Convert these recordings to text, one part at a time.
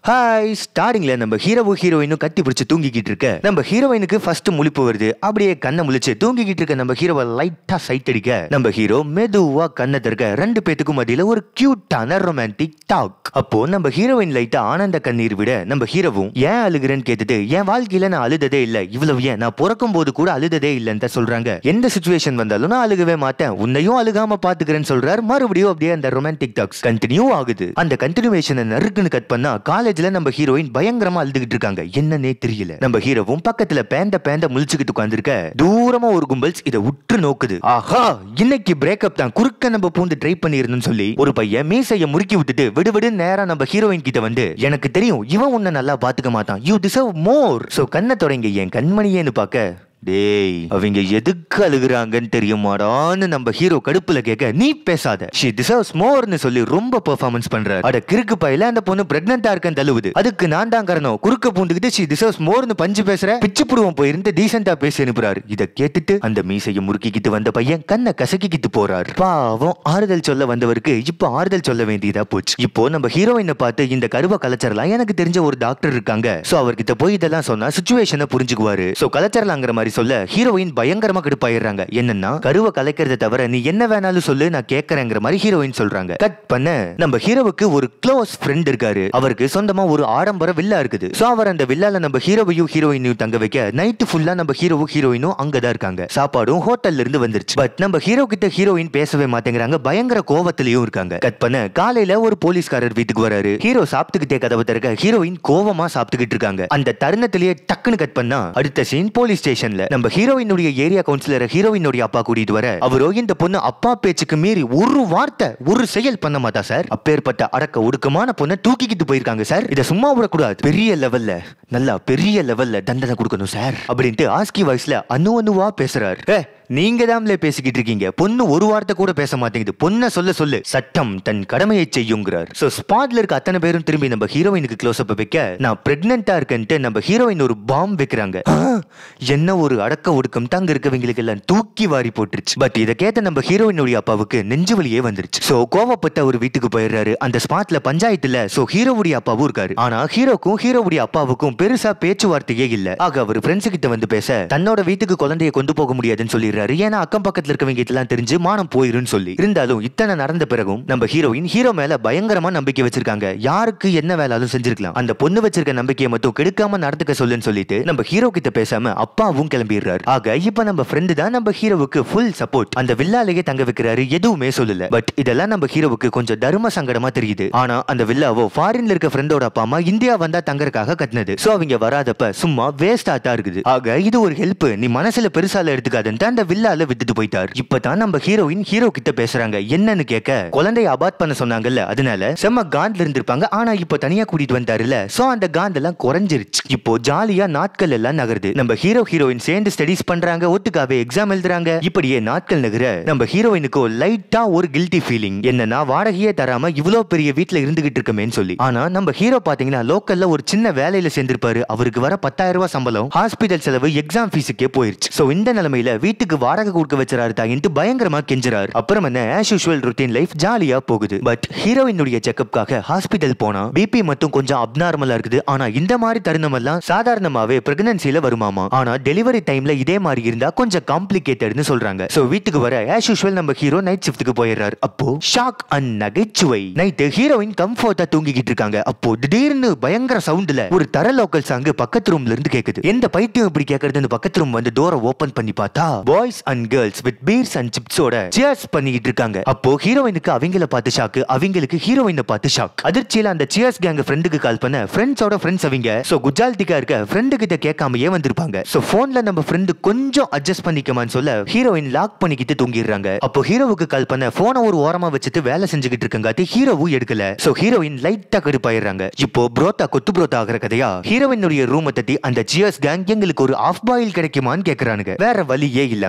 hi ஸ்டார்டிங்ல நம்ம ஹீரோவும் ஹீரோயினும் கட்டி பிடிச்சு தூங்கிக்கிட்டு இருக்க நம்ம ஹீரோயினுக்கு ஃபர்ஸ்ட் முழிப்பு வருது அப்படியே கண்ணை முழிச்சு தூங்கிக்கிட்டு இருக்க நம்ம ஹீரோவை லைட்டா சைட் அடிக்க நம்ம ஹீரோ மெதுவா கண்ணை திறக்க ரெண்டு பேத்துக்கும் மத்தியில ஒரு கியூட்டான ரொமான்டிக் டாக் அப்போ நம்ம ஹீரோயின் லைட்டா ஆனந்த கண்ணீர் விட நம்ம ஹீரோவும் ஏன் அழுகுறேன்னு கேட்டுட்டு என் வாழ்க்கையில நான் அழுததே இல்ல இவ்வளவு ஏன் நான் பிறக்கும் போது கூட அழுததே இல்லைன்னு தான் சொல்றாங்க எந்த சுச்சுவேஷன் வந்தாலும் நான் அழுகவே மாட்டேன் உன்னையும் அழுகாம பாத்துக்கிறேன்னு சொல்றாரு மறுபடியும் அப்படியே அந்த ரொமான்டிக் டாக்ஸ் கண்டினியூ ஆகுது அந்த கண்டினியூவேஷனை நறுக்குன்னு கட் பண்ணா காலேஜ்ல நம்ம ஹீரோயின் பயங்கரமா அழுதுகிட்டு இருக்காங்க என்னன்னே தெரியல நம்ம ஹீரோவும் பக்கத்துல பேந்த பேந்த முழிச்சுக்கிட்டு உட்காந்துருக்க தூரமா ஒரு கும்பல்ஸ் இதை உற்று நோக்குது ஆஹா இன்னைக்கு பிரேக்கப் தான் குறுக்க நம்ம பூந்து ட்ரை பண்ணிருந்தோம்னு சொல்லி ஒரு பையன் மீசைய முறுக்கி விட்டுட்டு விடு விடு நேரா நம்ம ஹீரோயின் கிட்ட வந்து எனக்கு தெரியும் இவன் உன்னை நல்லா பாத்துக்க மாட்டான் யூ டிசர்வ் மோர் சோ கண்ணை தொடங்க என் கண்மணியேன்னு பார்க்க டேய் அவங்க எதுக்கு அழுகுறாங்கன்னு தெரியுமாடான்னு நம்ம ஹீரோ கடுப்புல கேட்க நீ பேசாத ஷி டிசர்வ்ஸ் மோர்னு சொல்லி ரொம்ப பெர்ஃபார்மன்ஸ் பண்றாரு அட கிறுக்கு பையில அந்த பொண்ணு பிரெக்னண்டா இருக்கன்னு தழுவுது அதுக்கு நான் தான் காரணம் குறுக்க பூண்டுகிட்டு ஷி டிசர்வ்ஸ் மோர்னு பஞ்சு பேசுற பிச்சு புடுவோம் போயிருந்து டீசெண்டா பேசி அனுப்புறாரு இத கேட்டுட்டு அந்த மீசையை முறுக்கிக்கிட்டு வந்த பையன் கண்ணை கசக்கிக்கிட்டு போறாரு பாவம் ஆறுதல் சொல்ல வந்தவருக்கு இப்போ ஆறுதல் சொல்ல வேண்டியதா போச்சு இப்போ நம்ம ஹீரோயினை பார்த்து இந்த கருவை கலைச்சரலாம் எனக்கு தெரிஞ்ச ஒரு டாக்டர் இருக்காங்க சோ அவர்கிட்ட போய் இதெல்லாம் சொன்னா சுச்சுவேஷனை புரிஞ்சுக்குவாரு சோ கலைச்சரலாங்கிற மாதிரி சொல்ல ஹீரோயின் பயங்கரமா கடுப்பாயிடுறாங்க என்னன்னா கருவை கலைக்கிறத தவிர நீ என்ன வேணாலும் சொல்லு நான் கேட்கறேங்கிற மாதிரி ஹீரோயின் சொல்றாங்க கட் பண்ண நம்ம ஹீரோவுக்கு ஒரு க்ளோஸ் ஃப்ரெண்ட் இருக்காரு அவருக்கு சொந்தமா ஒரு ஆடம்பர வில்லா இருக்குது சோ அவர் அந்த வில்லால நம்ம ஹீரோவையும் ஹீரோயினையும் தங்க வைக்க நைட்டு ஃபுல்லா நம்ம ஹீரோவும் ஹீரோயினும் அங்கதான் இருக்காங்க சாப்பாடும் ஹோட்டல்ல இருந்து வந்துருச்சு பட் நம்ம ஹீரோ கிட்ட ஹீரோயின் பேசவே மாட்டேங்கிறாங்க பயங்கர கோவத்திலயும் இருக்காங்க கட் பண்ண காலையில ஒரு போலீஸ்காரர் வீட்டுக்கு வராரு ஹீரோ சாப்பிட்டுக்கிட்டே கதவை திறக்க ஹீரோயின் கோவமா சாப்பிட்டுக்கிட்டு இருக்காங்க அந்த தருணத்திலேயே டக்குன்னு கட் பண்ணா அடுத்த சீன் போலீஸ் ஸ்டேஷன்ல நம்ம ஹீரோயினுடைய ஏரியா கவுன்சிலர் ஹீரோயினுடைய அப்பா கூட்டிட்டு வர அவரோ இந்த பொண்ணு அப்பா பேச்சுக்கு மீறி ஒரு வார்த்தை ஒரு செயல் பண்ண மாட்டா சார் அப்பேற்பட்ட அடக்க ஒடுக்கமான பொண்ணை தூக்கிக்கிட்டு போயிருக்காங்க சார் இதை சும்மா விடக்கூடாது பெரிய லெவல்ல நல்லா பெரிய லெவல்ல தண்டனை கொடுக்கணும் சார் அப்படின்ட்டு ஆஸ்கி வாய்ஸ்ல அணு அணுவா பேசுறாரு ஏ நீங்க தான்ல பேசிக்கிட்டு இருக்கீங்க பொண்ணு ஒரு வார்த்தை கூட பேச மாட்டேங்குது பொண்ணை சொல்ல சொல்லு சட்டம் தன் கடமையை செய்யுங்கிறார் சோ ஸ்பாட்ல இருக்க அத்தனை பேரும் திரும்பி நம்ம ஹீரோயினுக்கு க்ளோஸ் அப் வைக்க நான் பிரெக்னெண்டா இருக்கேன்ட்டு நம்ம ஹீரோயின் ஒரு பாம் வைக்கிறாங்க ஆ, என்ன ஒரு அடக்க ஒடுக்கம் தாங்க இருக்கவங்களுக்கு எல்லாம் தூக்கி வாரி போட்டுருச்சு பட் இதை கேட்ட நம்ம ஹீரோயினுடைய அப்பாவுக்கு நெஞ்சு வலியே வந்துருச்சு சோ கோவப்பட்டு அவர் வீட்டுக்கு போயிடுறாரு அந்த ஸ்பாட்ல பஞ்சாயத்துல சோ ஹீரோவுடைய அப்பாவும் இருக்காரு ஆனா ஹீரோக்கும் ஹீரோவுடைய அப்பாவுக்கும் பெருசா பேச்சுவார்த்தையே இல்ல ஆக அவர் ஃப்ரெண்ட்ஸ் கிட்ட வந்து பேச தன்னோட வீட்டுக்கு குழந்தைய கொண்டு போக முடியாதுன்னு சொல்லிடுறாரு ஏன்னா அக்கம் பக்கத்துல இருக்கவங்க இதெல்லாம் தெரிஞ்சு மானம் போயிருன்னு சொல்லி இருந்தாலும் இத்தனை நடந்த பிறகும் நம்ம ஹீரோயின் ஹீரோ மேல பயங்கரமா நம்பிக்கை வச்சிருக்காங்க யாருக்கு என்ன வேலாலும் செஞ்சிருக்கலாம் அந்த பொண்ணு வச்சிருக்க நம்பிக்கையை மட்டும் கெடுக்காம நடந்துக்க சொல்லுன்னு சொல்லிட்டு நம்ம ஹீரோ கிட்ட பேசாம அப்பாவும் கிளம்பிடுறாரு ஆக இப்ப நம்ம ஃப்ரெண்டு தான் நம்ம ஹீரோவுக்கு ஃபுல் சப்போர்ட் அந்த வில்லாலேயே தங்க வைக்கிறாரு எதுவுமே சொல்லல பட் இதெல்லாம் நம்ம ஹீரோவுக்கு கொஞ்சம் தர்ம சங்கடமா தெரியுது ஆனா அந்த வில்லாவோ ஃபாரின்ல இருக்க ஃப்ரெண்டோட அப்பா அம்மா இந்தியா வந்தா தங்கறதுக்காக கட்டினது சோ அவங்க வராதப்ப சும்மா வேஸ்டா தான் இருக்குது ஆக இது ஒரு ஹெல்ப் நீ மனசுல பெருசால எடுத்துக்காதுன்ட்டு அந்த வில்லால விட்டுட்டு போயிட்டார் இப்பதான் நம்ம ஹீரோயின் ஹீரோ கிட்ட பேசுறாங்க என்னன்னு கேட்க குழந்தைய அபார்ட் பண்ண சொன்னாங்கல்ல அதனால செம்ம காண்ட்ல இருந்திருப்பாங்க ஆனா இப்போ தனியா கூட்டிட்டு வந்தாருல சோ அந்த காண்ட் எல்லாம் குறைஞ்சிருச்சு இப்போ ஜாலியா நாட்கள் எல்லாம் நகருது நம்ம ஹீரோ ஹீரோயின் சேர்ந்து ஸ்டடிஸ் பண்றாங்க ஒட்டுக்காவே எக்ஸாம் எழுதுறாங்க இப்படியே நாட்கள் நகர நம்ம ஹீரோயினுக்கு லைட்டா ஒரு கில்ட்டி ஃபீலிங் என்னன்னா வாடகையே தராம இவ்வளோ பெரிய வீட்ல இருந்துகிட்டு இருக்கமேன்னு சொல்லி ஆனா நம்ம ஹீரோ பாத்தீங்கன்னா லோக்கல்ல ஒரு சின்ன வேலையில சேர்ந்திருப்பாரு அவருக்கு வர பத்தாயிரம் ரூபாய் சம்பளம் ஹாஸ்பிட்டல் செலவு எக்ஸாம் ஃபீஸுக்கே போயிருச்சு சோ இந்த நிலைமையில வீட்டுக்கு வாடகை கொடுக்க வச்சிராரு தாங்கிட்டு பயங்கரமா கெஞ்சுறாரு அப்புறம் என்ன ஆஸ் யூஷுவல் ருட்டீன் லைஃப் ஜாலியா போகுது பட் ஹீரோயினுடைய செக்கப்காக ஹாஸ்பிட்டல் போனா பிபி மட்டும் கொஞ்சம் அப்நார்மலா இருக்குது ஆனா இந்த மாதிரி தருணம் எல்லாம் சாதாரணமாவே பிரெக்னன்சில வருமாமா ஆனா டெலிவரி டைம்ல இதே மாதிரி இருந்தா கொஞ்சம் காம்ப்ளிகேட்டட்னு சொல்றாங்க சோ வீட்டுக்கு வர ஆஸ் யூஷுவல் நம்ம ஹீரோ நைட் ஷிஃப்ட்டுக்கு போயிடுறாரு அப்போ ஷாக் அண்ட் நகைச்சுவை நைட்டு ஹீரோயின் கம்ஃபர்ட்டா தூங்கிக்கிட்டு இருக்காங்க அப்போ திடீர்னு பயங்கர சவுண்ட்ல ஒரு தர லோக்கல் சாங் பக்கத்து ரூம்ல இருந்து கேக்குது எந்த பைத்தியம் இப்படி கேக்குறதுன்னு பக்கத்து ரூம் வந்து டோரை ஓபன் பண்ணி பார்த்தா boys and girls with beers and சிப்ஸோட சியர்ஸ் பண்ணிக்கிட்டு இருக்காங்க அப்போ ஹீரோயினுக்கு அவங்கள பார்த்து ஷாக்கு அவங்களுக்கு ஹீரோயினை பார்த்து ஷாக் அதிர்ச்சியில அந்த சியர்ஸ் கேங் ஃப்ரெண்டுக்கு கால் பண்ண ஃப்ரெண்ட்ஸோட ஃப்ரெண்ட்ஸ் அவங்க சோ குஜால்டிக்கா இருக்க ஃப்ரெண்டு கிட்ட கேட்காமயே வந்திருப்பாங்க சோ போன்ல நம்ம ஃப்ரெண்டு கொஞ்சம் அட்ஜஸ்ட் பண்ணிக்கமான்னு சொல்ல ஹீரோயின் லாக் பண்ணிக்கிட்டு தூங்கிடுறாங்க அப்போ ஹீரோவுக்கு கால் பண்ண போனை ஒரு ஓரமா வச்சுட்டு வேலை செஞ்சுக்கிட்டு இருக்கங்காட்டி ஹீரோவும் எடுக்கல சோ ஹீரோயின் லைட்டா கடுப்பாயிடுறாங்க இப்போ புரோட்டா கொத்து புரோட்டா ஆகிற கதையா ஹீரோயினுடைய ரூமை தட்டி அந்த சியர்ஸ் கேங் எங்களுக்கு ஒரு ஆஃப் பாயில் கிடைக்குமான்னு கேக்குறானுங்க வேற வழியே இல்ல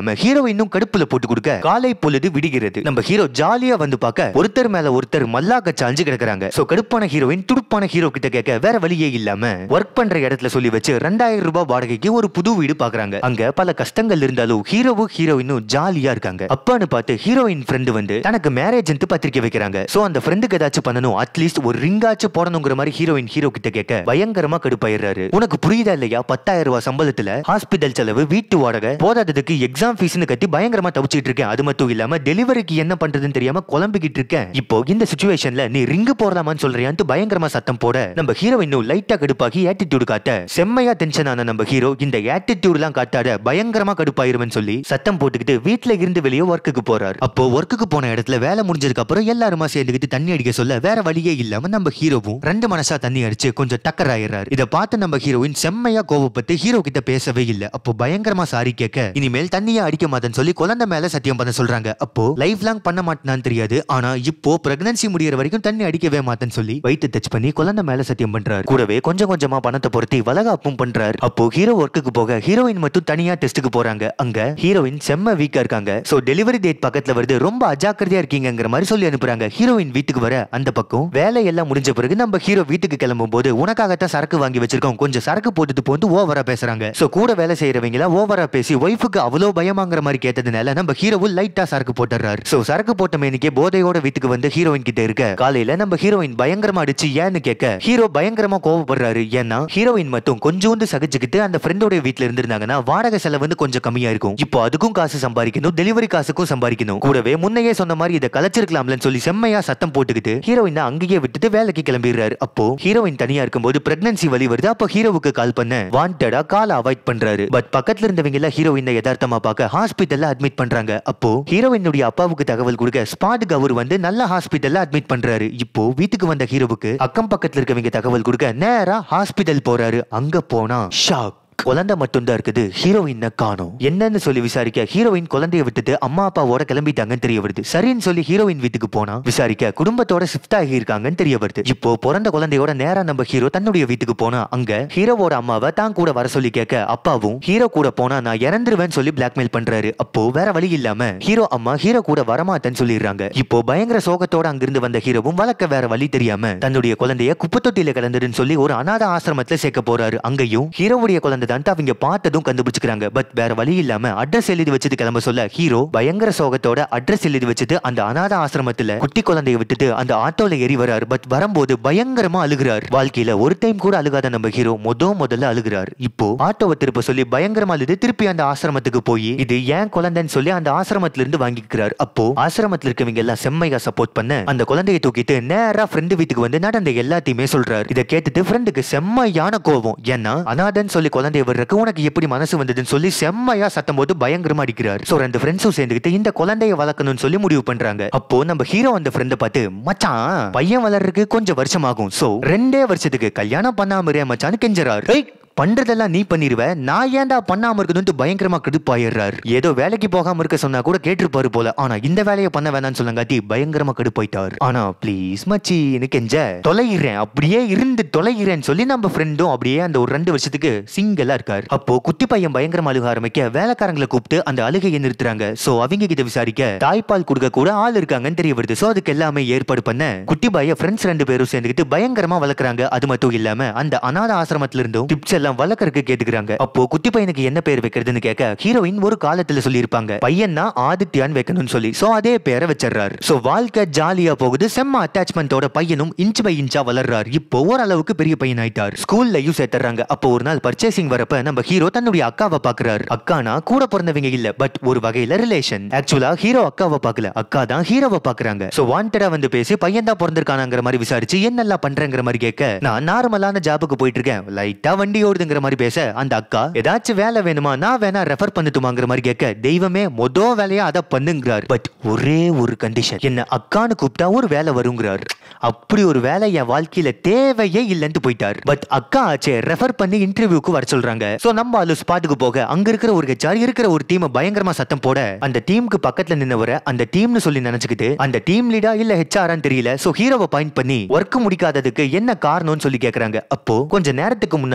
இல்லாம ஹீரோயினும் கடுப்புல போட்டு கொடுக்க காலை பொழுது விடுகிறது நம்ம ஹீரோ ஜாலியா வந்து பார்க்க ஒருத்தர் மேல ஒருத்தர் மல்லாக்க சாஞ்சு கிடக்குறாங்க சோ கடுப்பான ஹீரோயின் துடுப்பான ஹீரோ கிட்ட கேட்க வேற வழியே இல்லாம ஒர்க் பண்ற இடத்துல சொல்லி வச்சு ரெண்டாயிரம் ரூபாய் வாடகைக்கு ஒரு புது வீடு பாக்குறாங்க அங்க பல கஷ்டங்கள் இருந்தாலும் ஹீரோவும் ஹீரோயினும் ஜாலியா இருக்காங்க அப்பான்னு பார்த்து ஹீரோயின் ஃப்ரெண்டு வந்து தனக்கு மேரேஜ் பத்திரிக்கை வைக்கிறாங்க சோ அந்த ஃப்ரெண்டுக்கு ஏதாச்சும் பண்ணணும் அட்லீஸ்ட் ஒரு ரிங்காச்சும் போடணுங்கிற மாதிரி ஹீரோயின் ஹீரோ கிட்ட கேட்க பயங்கரமா கடுப்பாயிடுறாரு உனக்கு புரியுதா இல்லையா பத்தாயிரம் ரூபாய் சம்பளத்துல ஹாஸ்பிட்டல் செலவு வீட்டு வாடகை போதாததுக்கு எக்ஸாம் ஃபீஸ்னு கட்டி பயங்கரமா தவிச்சிட்டு இருக்கேன் அது மட்டும் இல்லாம டெலிவரிக்கு என்ன பண்றதுன்னு தெரியாம குழம்பிக்கிட்டு இருக்கேன் இப்போ இந்த சுச்சுவேஷன்ல நீ ரிங்கு போடலாமான்னு சொல்றியான்ட்டு பயங்கரமா சத்தம் போட நம்ம ஹீரோயினும் லைட்டா கடுப்பாகி ஆட்டிடியூட் காட்ட செம்மையா டென்ஷன் ஆன நம்ம ஹீரோ இந்த ஆட்டிடியூட் எல்லாம் காட்டாத பயங்கரமா கடுப்பாயிருமென்னு சொல்லி சத்தம் போட்டுக்கிட்டு வீட்ல இருந்து வெளியே ஒர்க்குக்கு போறாரு அப்போ ஒர்க்குக்கு போன இடத்துல வேலை முடிஞ்சதுக்கு அப்புறம் எல்லாருமா சேர்ந்துக்கிட்டு தண்ணி அடிக்க சொல்ல வேற வழியே இல்லாம நம்ம ஹீரோவும் ரெண்டு மனசா தண்ணி அடிச்சு கொஞ்சம் டக்கர் ஆயிடுறாரு இதை பார்த்து நம்ம ஹீரோயின் செம்மையா கோவப்பட்டு ஹீரோ கிட்ட பேசவே இல்ல அப்போ பயங்கரமா சாரி கேட்க இனிமேல் தண்ணியை அடிக்க மாட்டேன்னு சொல்லி குழந்தை மேல சத்தியம் பண்ண சொல்றாங்க அப்போ லைஃப் லாங் பண்ண மாட்டேனான்னு தெரியாது ஆனா இப்போ பிரெக்னன்சி முடியற வரைக்கும் தண்ணி அடிக்கவே மாட்டேன்னு சொல்லி வயிற்று டச் பண்ணி குழந்தை மேல சத்தியம் பண்றாரு கூடவே கொஞ்சம் கொஞ்சமா பணத்தை பொருத்தி வளகாப்பும் பண்றாரு அப்போ ஹீரோ ஒர்க்குக்கு போக ஹீரோயின் மட்டும் தனியா டெஸ்ட்டுக்கு போறாங்க அங்க ஹீரோயின் செம்ம வீக்கா இருக்காங்க சோ டெலிவரி டேட் பக்கத்துல வருது ரொம்ப அஜாக்கிரதையா இருக்கீங்கங்கிற மாதிரி சொல்லி அனுப்புறாங்க ஹீரோயின் வீட்டுக்கு வர அந்த பக்கம் வேலை எல்லாம் முடிஞ்ச பிறகு நம்ம ஹீரோ வீட்டுக்கு கிளம்பும் போது உனக்காகத்தான் சரக்கு வாங்கி வச்சிருக்கோம் கொஞ்சம் சரக்கு போட்டுட்டு போந்து ஓவரா பேசுறாங்க சோ கூட வேலை செய்யறவங்க எல்லாம் ஓவரா பேசி ஒய்ஃபுக்கு அவ்வளோ பயமாங்கிற மாதிரி கேட்டதுனால நம்ம ஹீரோவும் லைட்டா சரக்கு போட்டுறாரு சோ சரக்கு போட்ட மேனிக்கே போதையோட வீட்டுக்கு வந்து ஹீரோயின் கிட்ட இருக்க காலையில நம்ம ஹீரோயின் பயங்கரமா அடிச்சு ஏன்னு கேட்க ஹீரோ பயங்கரமா கோவப்படுறாரு ஏன்னா ஹீரோயின் மட்டும் கொஞ்சோண்டு சகிச்சுக்கிட்டு அந்த ஃப்ரெண்டோட வீட்ல இருந்திருந்தாங்கன்னா வாடகை செலவு வந்து கொஞ்சம் கம்மியா இருக்கும் இப்போ அதுக்கும் காசு சம்பாதிக்கணும் டெலிவரி காசுக்கும் சம்பாதிக்கணும் கூடவே முன்னையே சொன்ன மாதிரி இதை கலைச்சிருக்கலாம்லன்னு சொல்லி செம்மையா சத்தம் போட்டுக்கிட்டு ஹீரோயின் அங்கேயே விட்டுட்டு வேலைக்கு கிளம்பிடுறாரு அப்போ ஹீரோயின் தனியா இருக்கும்போது பிரெக்னன்சி வலி வருது அப்போ ஹீரோவுக்கு கால் பண்ண வாண்டடா கால் அவாய்ட் பண்றாரு பட் பக்கத்துல இருந்தவங்க எல்லாம் ஹீரோயின் யதார்த்தமா பார்க்க ஹாஸ்பிட்டல்ல அட்மிட் பண்றாங்க அப்போ ஹீரோயினுடைய அப்பாவுக்கு தகவல் கொடுக்க ஸ்பாட்டுக்கு அவர் வந்து நல்ல ஹாஸ்பிட்டல்ல அட்மிட் பண்றாரு இப்போ வீட்டுக்கு வந்த ஹீரோவுக்கு அக்கம் பக்கத்துல இருக்கவங்க தகவல் கொடுக்க நேரா ஹாஸ்பிட்டல் போறாரு அங்க போனா ஷாக் குழந்தை மட்டும்தான் இருக்குது ஹீரோயினை காணும் என்னன்னு சொல்லி விசாரிக்க ஹீரோயின் குழந்தைய விட்டுட்டு அம்மா அப்பாவோட கிளம்பிட்டாங்கன்னு தெரிய வருது சரின்னு சொல்லி ஹீரோயின் வீட்டுக்கு போனா விசாரிக்க குடும்பத்தோட ஷிஃப்ட் ஆகி இருக்காங்கன்னு தெரிய வருது இப்போ பிறந்த குழந்தையோட நேரா நம்ம ஹீரோ தன்னுடைய வீட்டுக்கு போனா அங்க ஹீரோவோட அம்மாவை தான் கூட வர சொல்லி கேட்க அப்பாவும் ஹீரோ கூட போனா நான் இறந்துருவேன்னு சொல்லி பிளாக்மெயில் பண்றாரு அப்போ வேற வழி இல்லாம ஹீரோ அம்மா ஹீரோ கூட வரமாட்டேன்னு சொல்லிடுறாங்க இப்போ பயங்கர சோகத்தோட அங்கிருந்து வந்த ஹீரோவும் வளர்க்க வேற வழி தெரியாம தன்னுடைய குழந்தைய குப்பை தொட்டியில கலந்துருன்னு சொல்லி ஒரு அனாத ஆசிரமத்துல சேர்க்க போறாரு அங்கேயும் ஹீரோவுடைய குழந்தை தான் அவங்க பார்த்ததும் கண்டுபிடிச்சுக்கிறாங்க பட் வேற வழி இல்லாம அட்ரஸ் எழுதி வச்சுட்டு கிளம்ப சொல்ல ஹீரோ பயங்கர சோகத்தோட அட்ரஸ் எழுதி வச்சுட்டு அந்த அனாத ஆசிரமத்துல குட்டி குழந்தைய விட்டுட்டு அந்த ஆட்டோல ஏறி வராரு பட் வரும்போது பயங்கரமா அழுகிறார் வாழ்க்கையில ஒரு டைம் கூட அழுகாத நம்ம ஹீரோ முத முதல்ல அழுகிறார் இப்போ ஆட்டோவை திருப்ப சொல்லி பயங்கரமா அழுது திருப்பி அந்த ஆசிரமத்துக்கு போய் இது ஏன் குழந்தைன்னு சொல்லி அந்த ஆசிரமத்துல இருந்து வாங்கிக்கிறார் அப்போ ஆசிரமத்துல இருக்கவங்க எல்லாம் செம்மையா சப்போர்ட் பண்ண அந்த குழந்தையை தூக்கிட்டு நேரா ஃப்ரெண்டு வீட்டுக்கு வந்து நடந்த எல்லாத்தையுமே சொல்றாரு இதை கேட்டுட்டு ஃப்ரெண்டுக்கு செம்மையான கோவம் ஏன்னா அனாதன் சொல்லி குழந்தைய வர்றதுக்கு உனக்கு எப்படி மனசு வந்ததுன்னு சொல்லி செம்மையா சத்தம் போட்டு பயங்கரமா அடிக்கிறார் சோ ரெண்டு ஃப்ரெண்ட்ஸும் சேர்ந்துக்கிட்டு இந்த குழந்தைய வளர்க்கணும்னு சொல்லி முடிவு பண்றாங்க அப்போ நம்ம ஹீரோ அந்த ஃப்ரெண்டை பார்த்து மச்சான் பையன் வளர்றதுக்கு கொஞ்சம் வருஷம் ஆகும் சோ ரெண்டே வருஷத்துக்கு கல்யாணம் பண்ணாம இரு மச்சான்னு கெஞ்சறாரு ஏய் பண்றதெல்லாம் நீ பண்ணிருவ நான் ஏன்டா பண்ணாம இருக்கணும்னு பயங்கரமா கடுப்பாயிடுறாரு ஏதோ வேலைக்கு போகாம இருக்க சொன்னா கூட கேட்டிருப்பாரு போல ஆனா இந்த வேலையை பண்ண வேணாம்னு சொல்லங்காட்டி பயங்கரமா கடுப்பாயிட்டாரு ஆனா ப்ளீஸ் மச்சி எனக்கு கெஞ்ச தொலைகிறேன் அப்படியே இருந்து தொலைகிறேன்னு சொல்லி நம்ம ஃப்ரெண்டும் அப்படியே அந்த ஒரு ரெண்டு வருஷத்துக்கு சிங்கிளா இருக்காரு அப்போ குட்டி பையன் பயங்கரமா அழுக ஆரம்பிக்க வேலைக்காரங்களை கூப்பிட்டு அந்த அழுகையை நிறுத்துறாங்க சோ அவங்க கிட்ட விசாரிக்க தாய்ப்பால் கொடுக்க கூட ஆள் இருக்காங்கன்னு தெரிய வருது சோ அதுக்கு எல்லாமே ஏற்பாடு பண்ண குட்டி பாய ஃப்ரெண்ட்ஸ் ரெண்டு பேரும் சேர்ந்துக்கிட்டு பயங்கரமா வளர்க்குறாங்க அது மட்டும் இல்லாம அந்த அனாத ஆசிரமத்துல இருந்தும் டிப்ஸ் எல்லாம் வளர்க்கறதுக்கு கேட்டுக்கிறாங்க அப்போ குட்டி பையனுக்கு என்ன பேர் வைக்கிறதுன்னு கேட்க ஹீரோயின் ஒரு காலத்துல சொல்லியிருப்பாங்க பையன்னா ஆதித்யான்னு வைக்கணும்னு சொல்லி சோ அதே பேரை வச்சிடுறாரு சோ வாழ்க்கை ஜாலியா போகுது செம்ம அட்டாச்மெண்டோட பையனும் இன்ச் பை இன்ச்சா வளர்றாரு இப்போ ஓரளவுக்கு பெரிய பையன் ஆயிட்டார் ஸ்கூல்லயும் சேர்த்துறாங்க அப்போ ஒரு நாள் பர்ச்சேசிங் வரப்ப நம்ம ஹீரோ தன்னுடைய அக்காவை பாக்குறாரு அக்கானா கூட பிறந்தவங்க இல்ல பட் ஒரு வகையில ரிலேஷன் ஆக்சுவலா ஹீரோ அக்காவை பார்க்கல அக்கா தான் ஹீரோவை பாக்குறாங்க சோ வாண்டடா வந்து பேசி பையன் தான் பிறந்திருக்கானாங்கிற மாதிரி விசாரிச்சு என்னெல்லாம் பண்றேங்கிற மாதிரி கேட்க நான் நார்மலான ஜாபுக்கு போயிட்டு இருக்கேன் லைட்டா வண்டி ஓடுதுங்கிற மாதிரி பேச அந்த அக்கா ஏதாச்சும் வேலை வேணுமா நான் வேணா ரெஃபர் பண்ணட்டுமாங்கிற மாதிரி கேட்க தெய்வமே மொத வேலையா அதை பண்ணுங்கிறார் பட் ஒரே ஒரு கண்டிஷன் என்ன அக்கான்னு கூப்பிட்டா ஒரு வேலை வருங்கிறார் அப்படி ஒரு வேலை என் வாழ்க்கையில தேவையே இல்லைன்னு போயிட்டார் பட் அக்கா ஆச்சே ரெஃபர் பண்ணி இன்டர்வியூக்கு வர சொல்றாங்க சோ நம்ம ஆளு ஸ்பாட்டுக்கு போக அங்க இருக்கிற ஒரு ஹெச்ஆர் இருக்கிற ஒரு டீமை பயங்கரமா சத்தம் போட அந்த டீமுக்கு பக்கத்துல நின்னவரை அந்த டீம்னு சொல்லி நினைச்சுக்கிட்டு அந்த டீம் லீடா இல்ல ஹெச்ஆரான்னு தெரியல சோ ஹீரோவை பாயிண்ட் பண்ணி ஒர்க் முடிக்காததுக்கு என்ன காரணம்னு சொல்லி கேக்குறாங்க அப்போ கொஞ்ச நேரத்துக்கு முன்னாடி ஒரு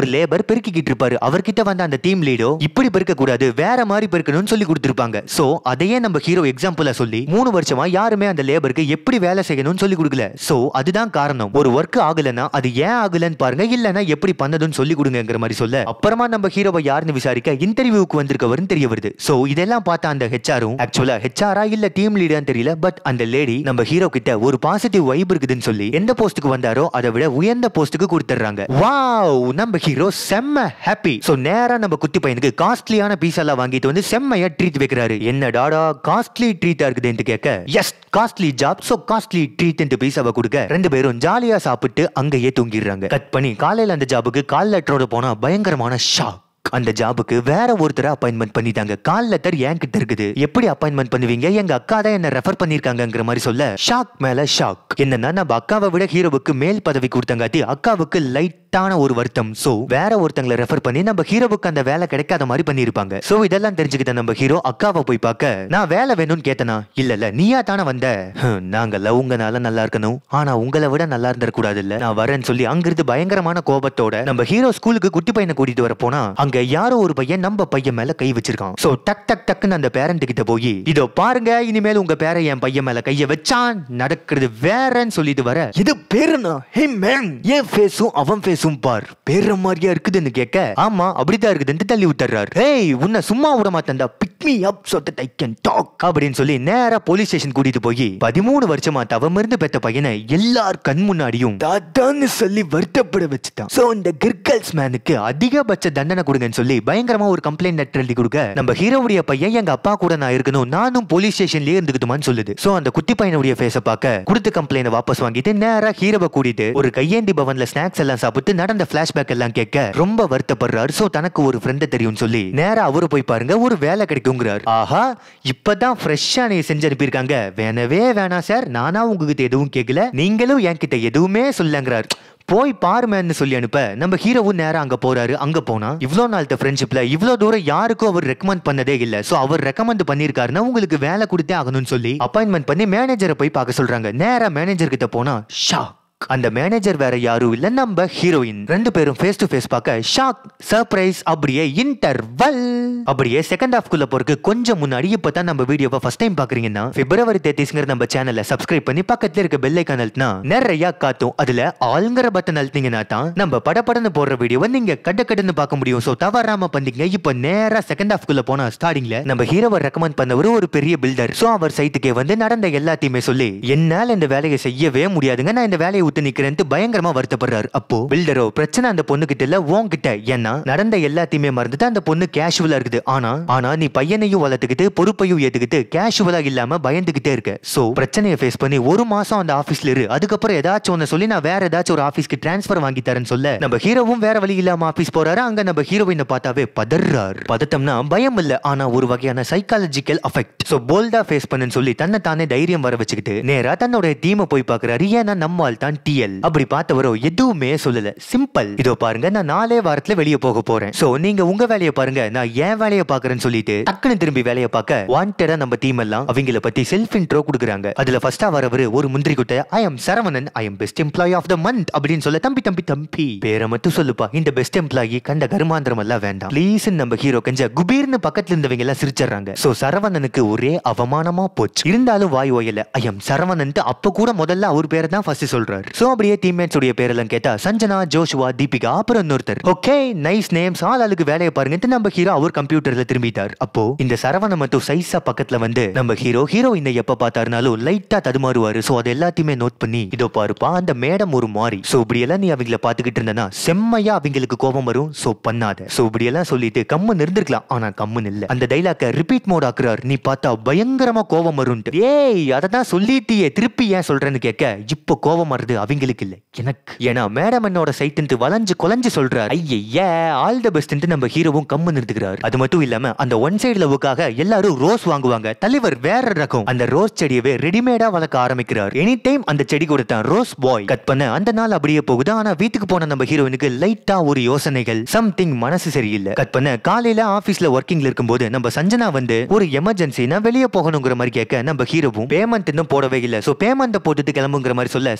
லேபர் பெருக்கிக்கிட்டு இருப்பாரு அவர்கிட்ட வந்த அந்த டீம் லீடோ இப்படி பெருக்க கூடாது வேற மாதிரி பெருக்கணும்னு சொல்லி கொடுத்திருப்பாங்க சோ அதையே நம்ம ஹீரோ எக்ஸாம்பிளா சொல்லி மூணு வருஷமா யாருமே அந்த லேபருக்கு எப்படி வேலை செய்யணும்னு சொல்லி கொடுக்கல சோ அதுதான் காரணம் ஒரு ஒர்க் ஆகலன்னா அது ஏன் ஆகலன்னு பாருங்க இல்லனா எப்படி பண்ணதுன்னு சொல்லி கொடுங்கிற மாதிரி சொல்ல அப்புறமா நம்ம ஹீரோவை யாருன்னு விசாரிக்க இன்டர்வியூக்கு வந்திருக்கவருன்னு தெரிய வருது சோ இதெல்லாம் பார்த்த அந்த ஹெச்ஆரும் ஆக்சுவலா ஹெச்ஆரா இல்ல டீம் லீடர்னு தெரியல பட் அந்த லேடி நம்ம ஹீரோ கிட்ட ஒரு பாசிட்டிவ் வைப் இருக்குதுன்னு சொல்லி எந்த போஸ்ட்டுக்கு வந்தாரோ அதை விட உயர்ந்த போஸ்ட்டுக்கு கொடுத்துறாங்க வாவ் நம்ம ஹீரோ செம்ம ஹாப்பி சோ நேரா நம்ம குட்டி பையனுக்கு காஸ்ட்லியான பீஸ் எல்லாம் வாங்கிட்டு வந்து செம்மையா ட்ரீட் வைக்கிறாரு என்ன டாடா காஸ்ட்லி ட்ரீட்டா இருக்குதுன்னு கேட்க yes costly job so costly treat பீஸாவை கொடுக்க ரெண்டு பேரும் ஜாலியா சாப்பிட்டு அங்கேயே தூங்கிடுறாங்க கட் பண்ணி காலையில அந்த ஜாபுக்கு கால் லெட்டரோட போனா பயங்கரமான ஷாக் அந்த ஜாபுக்கு வேற ஒருத்தரை அப்பாயின்மெண்ட் பண்ணிட்டாங்க கால் லெட்டர் என் கிட்ட இருக்குது எப்படி அப்பாயின்மெண்ட் பண்ணுவீங்க எங்க அக்கா தான் என்ன ரெஃபர் பண்ணிருக்காங்கங்கிற மாதிரி சொல்ல ஷாக் மேல ஷாக் என்னன்னா நம்ம அக்காவை விட ஹீரோவுக்கு மேல் பதவி கொடுத்தங்காட்டி அக்காவுக்கு லைட்டான ஒரு வருத்தம் சோ வேற ஒருத்தங்களை ரெஃபர் பண்ணி நம்ம ஹீரோவுக்கு அந்த வேலை கிடைக்காத மாதிரி பண்ணிருப்பாங்க சோ இதெல்லாம் தெரிஞ்சுக்கிட்ட நம்ம ஹீரோ அக்காவை போய் பார்க்க நான் வேலை வேணும்னு கேட்டனா இல்ல இல்ல நீயா தானே வந்த "ஹம், நாங்கல்ல உங்கனால நல்லா இருக்கணும் ஆனா உங்களை விட நல்லா இருந்திர கூடாது இல்ல நான் வரேன்னு சொல்லி அங்கிருந்து பயங்கரமான கோபத்தோட நம்ம ஹீரோ ஸ்கூலுக்கு குட்டி பையனை கூட்டிட்டு வர போனா அங்க யாரோ ஒரு பையன் நம்ம பையன் மேல கை வச்சிருக்கான் சோ டக் டக் டக்குன்னு அந்த பேரண்ட் கிட்ட போய் இதோ பாருங்க இனிமேல் உங்க பேரை என் பையன் மேல கைய வச்சான் நடக்கிறது வேறன்னு சொல்லிட்டு வர இது பேருனா ஹே மேன் என் ஃபேஸும் அவன் ஃபேஸும் பார் பேர மாதிரியா இருக்குதுன்னு கேட்க ஆமா அப்படிதான் இருக்குதுன்னு தள்ளி விட்டுறாரு ஏய் உன்னை சும்மா விட மாட்டேன்டா pick me up so that I can talk அப்படின்னு சொல்லி நேரா போலீஸ் ஸ்டேஷன் கூட்டிட்டு போய் பதிமூணு வருஷமா தவம் இருந்து பெத்த பையனை எல்லார் கண் முன்னாடியும் தாத்தான்னு சொல்லி வருத்தப்பட வச்சுட்டான் சோ இந்த கிர்கல்ஸ் மேனுக்கு அதிகபட்ச தண்டனை கொடுங்கன்னு சொல்லி பயங்கரமா ஒரு கம்ப்ளைண்ட் லெட்டர் எழுதி கொடுக்க நம்ம ஹீரோவுடைய பையன் எங்க அப்பா கூட நான் இருக்கணும் நானும் போலீஸ் ஸ்டேஷன்லயே இருந்துக்கிட்டுமான்னு சொல்லுது சோ அந்த குட்டி பையனுடைய ஃபேஸ பார்க்க கொடுத்த கம்ப்ளைண்ட் வாபஸ் வாங்கிட்டு நேரா ஹீரோவை கூட்டிட்டு ஒரு கையேந்தி பவன்ல ஸ்நாக்ஸ் எல்லாம் சாப்பிட்டு நடந்த பிளாஷ்பேக் எல்லாம் கேட்க ரொம்ப வருத்தப்படுறாரு சோ தனக்கு ஒரு ஃப்ரெண்ட் தெரியும்னு சொல்லி நேரா அவரு போய் பாருங்க ஒரு வேலை கிடைக்குங்கிறார் ஆஹா இப்பதான் ஃப்ரெஷ்ஷா நீ செஞ்சு அனுப்பியிருக்காங்க வேணவே வேணாம் சார் நானா உங்ககிட்ட எதுவும் கேட்கல நீங்களும் என்கிட்ட எதுவுமே சொல்லங்கிறார் போய் பாருமேன்னு சொல்லி அனுப்ப நம்ம ஹீரோவும் நேரா அங்க போறாரு அங்க போனா இவ்ளோ நாள் ஃப்ரெண்ட்ஷிப்ல இவ்ளோ தூரம் யாருக்கும் அவர் ரெக்கமெண்ட் பண்ணதே இல்ல சோ அவர் ரெக்கமெண்ட் பண்ணிருக்காருன்னா உங்களுக்கு வேலை கொடுத்தே ஆகணும்னு சொல்லி அப்பாயின்மெண்ட் பண்ணி மேனேஜரை போய் பார்க்க சொல்றாங்க நேரா மேனேஜர் கிட்ட போனா ஷாக் அந்த மேனேஜர் வேற யாரும் இல்ல நம்ம ஹீரோயின் ரெண்டு பேரும் ஃபேஸ் டு ஃபேஸ் பார்க்க ஷாக் சர்ப்ரைஸ் அப்படியே இன்டர்வல் அப்படியே செகண்ட் ஹாஃப்குள்ள போறதுக்கு கொஞ்சம் முன்னாடி இப்பதான் நம்ம வீடியோவை ஃபர்ஸ்ட் டைம் பாக்குறீங்கன்னா பிப்ரவரி தேர்ட்டிஸ்ங்கிற நம்ம சேனலை சப்ஸ்கிரைப் பண்ணி பக்கத்துல இருக்க பெல் ஐக்கான் அழுத்தினா நிறைய காட்டும் அதுல ஆளுங்கிற பட்டன் அழுத்திங்கன்னா தான் நம்ம படபடன்னு போடுற வீடியோவை நீங்க கட்ட கட்டுன்னு பார்க்க முடியும் சோ தவறாம பண்ணீங்க இப்போ நேரா செகண்ட் ஹாஃப்குள்ள போனா ஸ்டார்டிங்ல நம்ம ஹீரோவை ரெக்கமெண்ட் பண்ணவர் ஒரு பெரிய பில்டர் சோ அவர் சைட்டுக்கே வந்து நடந்த எல்லாத்தையுமே சொல்லி என்னால இந்த வேலையை செய்யவே முடியாதுங்க நான் இந்த வேலையை விட்டு நிக்கிறேன்ட்டு பயங்கரமா வருத்தப்படுறாரு அப்போ பில்டரோ பிரச்சனை அந்த பொண்ணு கிட்ட இல்ல உன்கிட்ட ஏன்னா நடந்த எல்லாத்தையுமே மறந்துட்டு அந்த பொண்ணு கேஷுவலா இருக்குது ஆனா ஆனா நீ பையனையும் வளர்த்துக்கிட்டு பொறுப்பையும் ஏத்துக்கிட்டு கேஷுவலா இல்லாம பயந்துகிட்டே இருக்க சோ பிரச்சனையை ஃபேஸ் பண்ணி ஒரு மாசம் அந்த ஆபீஸ்ல இரு அதுக்கப்புறம் ஏதாச்சும் ஒன்னு சொல்லி நான் வேற ஏதாச்சும் ஒரு ஆபீஸ்க்கு டிரான்ஸ்ஃபர் வாங்கி தரேன்னு சொல்ல நம்ம ஹீரோவும் வேற வழி இல்லாம ஆபீஸ் போறாரு அங்க நம்ம ஹீரோயினை பார்த்தாவே பதறாரு பதட்டம்னா பயம் இல்ல ஆனா ஒரு வகையான சைக்காலஜிக்கல் அஃபெக்ட் சோ போல்டா ஃபேஸ் பண்ணுன்னு சொல்லி தன்னை தானே தைரியம் வர வச்சுக்கிட்டு நேரா தன்னோட டீமை போய் பாக்குறாரு ஏன்னா நம்மால் தான் டிஎல் அப்படி பார்த்தவரோ எதுவுமே சொல்லல சிம்பிள் இதோ பாருங்க நான் நாலே வாரத்துல வெளியே போக போறேன் சோ நீங்க உங்க வேலையை பாருங்க நான் என் வேலையை பாக்குறேன்னு சொல்லிட்டு டக்குன்னு திரும்பி வேலையை பார்க்க வாண்டடா நம்ம டீம் எல்லாம் அவங்கள பத்தி செல்ஃப் இன்ட்ரோ கொடுக்குறாங்க அதுல ஃபர்ஸ்டா வரவரு ஒரு முந்திரி குட்டை I am Saravanan I am best employee of the month அப்படின்னு சொல்ல தம்பி தம்பி தம்பி பேரை மட்டும் சொல்லுப்பா இந்த பெஸ்ட் எம்ப்ளாயி கண்ட கருமாந்திரம் எல்லாம் வேண்டாம் ப்ளீஸ் நம்ம ஹீரோ கஞ்ச குபீர்னு பக்கத்துல இருந்தவங்க எல்லாம் சிரிச்சிடுறாங்க சோ சரவணனுக்கு ஒரே அவமானமா போச்சு இருந்தாலும் வாய் ஓயல ஐ எம் சரவணன் அப்ப கூட முதல்ல அவர் பேரை தான் ஃபர்ஸ்ட் சொல்றாரு சோ அப்படியே டீம்மேட்ஸ் உடைய பேரெல்லாம் கேட்டா சஞ்சனா ஜோஷுவா தீபிகா அப்புறம் இன்னொருத்தர் ஓகே நைஸ் நேம்ஸ் ஆள் ஆளுக்கு வேலையை பாருங்கட்டு நம்ம ஹீரோ அவர் கம்ப்யூட்டர்ல திரும்பிட்டார் அப்போ இந்த சரவண மட்டும் சைஸா பக்கத்துல வந்து நம்ம ஹீரோ ஹீரோயினை எப்ப பார்த்தாருனாலும் லைட்டா தடுமாறுவாரு சோ அது எல்லாத்தையுமே நோட் பண்ணி இதோ பாருப்பா அந்த மேடம் ஒரு மாறி சோ இப்படி எல்லாம் நீ அவங்கள பாத்துக்கிட்டு இருந்தனா செம்மையா அவங்களுக்கு கோபம் வரும் சோ பண்ணாத சோ இப்படி எல்லாம் சொல்லிட்டு கம்முன்னு இருந்திருக்கலாம் ஆனா கம்முன்னு இல்ல அந்த டைலாக்க ரிப்பீட் மோட் ஆக்குறாரு நீ பார்த்தா பயங்கரமா கோபம் வரும்ட்டு ஏய் அதை தான் சொல்லிட்டியே திருப்பி ஏன் சொல்றேன்னு கேட்க இப்போ கோபம் வருது அவங்களுக்கு இல்ல எனக்கு ஏன்னா மேடம் என்னோட சைட்டு வளைஞ்சு கொலைஞ்சு சொல்றாரு ஐய ஆல் த பெஸ்ட் நம்ம ஹீரோவும் கம்மு நிறுத்துக்கிறாரு அது மட்டும் இல்லாம அந்த ஒன் சைடு லவ்வுக்காக எல்லாரும் ரோஸ் வாங்குவாங்க தலைவர் வேற ரகம் அந்த ரோஸ் செடியவே ரெடிமேடா வளர்க்க ஆரம்பிக்கிறார் எனி டைம் அந்த செடி கொடுத்தான் ரோஸ் பாய் கட் பண்ண அந்த நாள் அப்படியே போகுது ஆனா வீட்டுக்கு போன நம்ம ஹீரோயினுக்கு லைட்டா ஒரு யோசனைகள் சம்திங் மனசு சரியில்லை கட் பண்ண காலையில ஆபீஸ்ல ஒர்க்கிங்ல இருக்கும்போது நம்ம சஞ்சனா வந்து ஒரு எமர்ஜென்சி நான் வெளியே போகணுங்கிற மாதிரி கேட்க நம்ம ஹீரோவும் பேமெண்ட் இன்னும் போடவே இல்லை சோ பேமெண்ட் போட்டுட்டு கிளம்புங்கிற மாதிரி சொல்ல சஞ்சனாவோ